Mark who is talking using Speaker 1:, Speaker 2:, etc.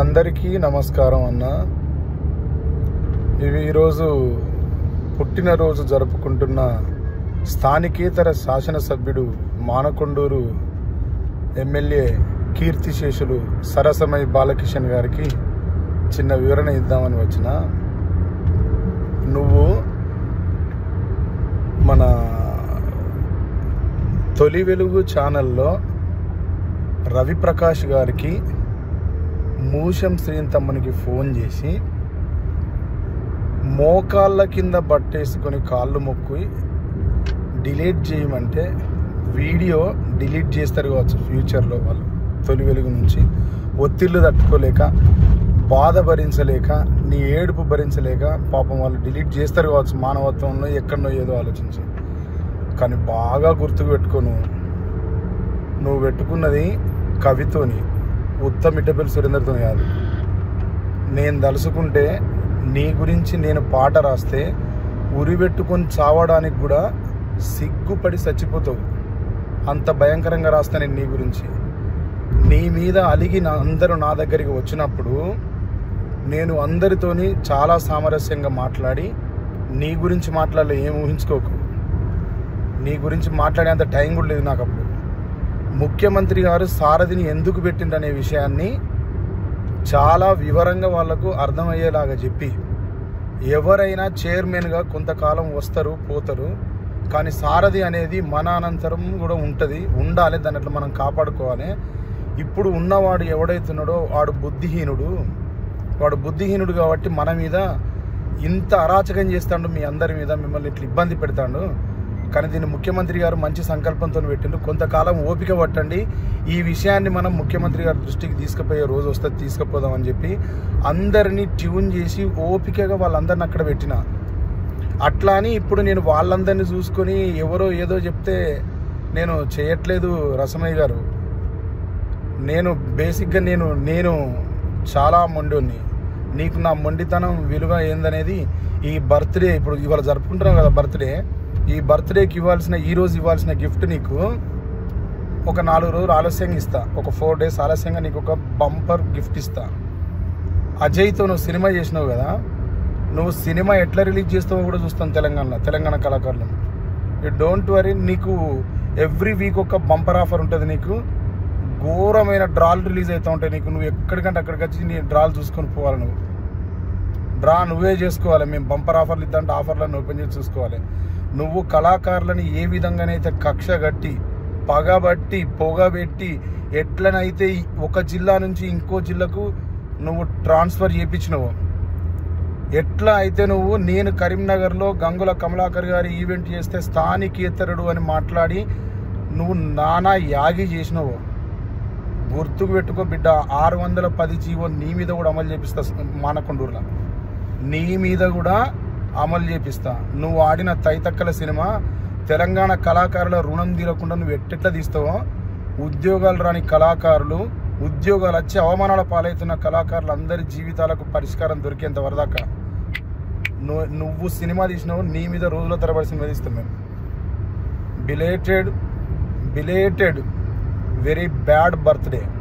Speaker 1: అందరికీ నమస్కారం అన్న ఇవి ఈరోజు పుట్టినరోజు జరుపుకుంటున్న స్థానికేతర శాసనసభ్యుడు మానకొండూరు ఎమ్మెల్యే కీర్తిశేషులు సరసమై బాలకిషన్ గారికి చిన్న వివరణ ఇద్దామని వచ్చిన నువ్వు మన తొలి వెలుగు ఛానల్లో రవిప్రకాష్ గారికి మూషం శ్రీంతమ్మనికి ఫోన్ చేసి మోకాళ్ళ కింద బట్టేసుకొని కాళ్ళు మొక్కి డిలీట్ చేయమంటే వీడియో డిలీట్ చేస్తారు కావచ్చు ఫ్యూచర్లో వాళ్ళు తొలి వెలుగు నుంచి ఒత్తిళ్ళు తట్టుకోలేక బాధ భరించలేక నీ ఏడుపు భరించలేక పాపం వాళ్ళు డిలీట్ చేస్తారు కావచ్చు మానవత్వంలో ఎక్కడనో ఏదో ఆలోచించి కానీ బాగా గుర్తుకు పెట్టుకోను నువ్వు పెట్టుకున్నది కవితోని ఉత్త మిట్టపల్లి సురేందర్తో కాదు నేను తలుసుకుంటే నీ గురించి నేను పాట రాస్తే ఉరి పెట్టుకొని చావడానికి కూడా సిగ్గుపడి చచ్చిపోతావు అంత భయంకరంగా రాస్తా నేను నీ గురించి నీ మీద అలిగి నా అందరూ నా దగ్గరికి వచ్చినప్పుడు నేను అందరితోని చాలా సామరస్యంగా మాట్లాడి నీ గురించి మాట్లాడలే ఏం ఊహించుకోకు నీ గురించి మాట్లాడేంత టైం కూడా లేదు నాకు అప్పుడు ముఖ్యమంత్రి గారు సారథిని ఎందుకు పెట్టిండనే విషయాన్ని చాలా వివరంగా వాళ్లకు అర్థమయ్యేలాగా చెప్పి ఎవరైనా చైర్మన్గా కొంతకాలం వస్తారు పోతారు కానీ సారథి అనేది మన అనంతరం కూడా ఉంటుంది ఉండాలి దాన్ని అట్లా మనం కాపాడుకోవాలి ఇప్పుడు ఉన్నవాడు ఎవడైతున్నాడో వాడు బుద్ధిహీనుడు వాడు బుద్ధిహీనుడు కాబట్టి మన మీద ఇంత అరాచకం చేస్తాడు మీ అందరి మీద మిమ్మల్ని ఇట్లా ఇబ్బంది పెడతాడు కానీ దీన్ని ముఖ్యమంత్రి గారు మంచి సంకల్పంతో పెట్టిండు కొంతకాలం ఓపిక పట్టండి ఈ విషయాన్ని మనం ముఖ్యమంత్రి గారి దృష్టికి తీసుకుపోయే రోజు వస్తుంది తీసుకుపోదామని చెప్పి అందరినీ ట్యూన్ చేసి ఓపికగా వాళ్ళందరిని అక్కడ పెట్టిన అట్లా అని ఇప్పుడు నేను వాళ్ళందరినీ చూసుకొని ఎవరో ఏదో చెప్తే నేను చేయట్లేదు రసమయ్య గారు నేను బేసిక్గా నేను నేను చాలా మొండోని నీకు నా మొండితనం విలువ ఏందనేది ఈ బర్త్డే ఇప్పుడు ఇవాళ జరుపుకుంటున్నాం కదా బర్త్డే ఈ బర్త్డేకి ఇవ్వాల్సిన ఈ రోజు ఇవ్వాల్సిన గిఫ్ట్ నీకు ఒక నాలుగు రోజులు ఆలస్యంగా ఇస్తా ఒక ఫోర్ డేస్ ఆలస్యంగా నీకు ఒక బంపర్ గిఫ్ట్ ఇస్తా అజయ్తో నువ్వు సినిమా చేసినావు కదా నువ్వు సినిమా ఎట్లా రిలీజ్ చేస్తావో కూడా చూస్తాను తెలంగాణలో తెలంగాణ కళాకారులు యూ డోంట్ వరీ నీకు ఎవ్రీ వీక్ ఒక బంపర్ ఆఫర్ ఉంటుంది నీకు ఘోరమైన డ్రాల్ రిలీజ్ అవుతూ ఉంటాయి నీకు నువ్వు ఎక్కడికంటే అక్కడికి వచ్చి నీ డ్రాల్ చూసుకొని పోవాలి నువ్వు డ్రా నువ్వే చేసుకోవాలి మేము బంపర్ ఆఫర్లు ఇద్దంటే ఆఫర్లను ఓపెన్ చేసి చూసుకోవాలి నువ్వు కళాకారులని ఏ విధంగానైతే కక్ష కట్టి పగబట్టి పొగబెట్టి ఎట్లనైతే ఒక జిల్లా నుంచి ఇంకో జిల్లాకు నువ్వు ట్రాన్స్ఫర్ చేయించినవు ఎట్లా అయితే నువ్వు నేను కరీంనగర్లో గంగుల కమలాకర్ గారి ఈవెంట్ చేస్తే స్థానికేతరుడు అని మాట్లాడి నువ్వు నానా యాగి చేసినవు గుర్తుకు పెట్టుకో బిడ్డ ఆరు వందల పది జీవో నీ మీద కూడా అమలు చేపిస్తా మానకొండూరులో నీ మీద కూడా అమలు చేపిస్తా నువ్వు ఆడిన తైతక్కల సినిమా తెలంగాణ కళాకారుల రుణం తీరకుండా నువ్వు ఎట్టెట్లా తీస్తావో ఉద్యోగాలు రాని కళాకారులు ఉద్యోగాలు వచ్చి అవమానాల పాలవుతున్న కళాకారులు అందరి జీవితాలకు పరిష్కారం దొరికేంత వరదాకా నువ్వు నువ్వు సినిమా తీసినావు నీ మీద రోజుల తరబడి సినిమా తీస్తాం మేము belated belated very bad birthday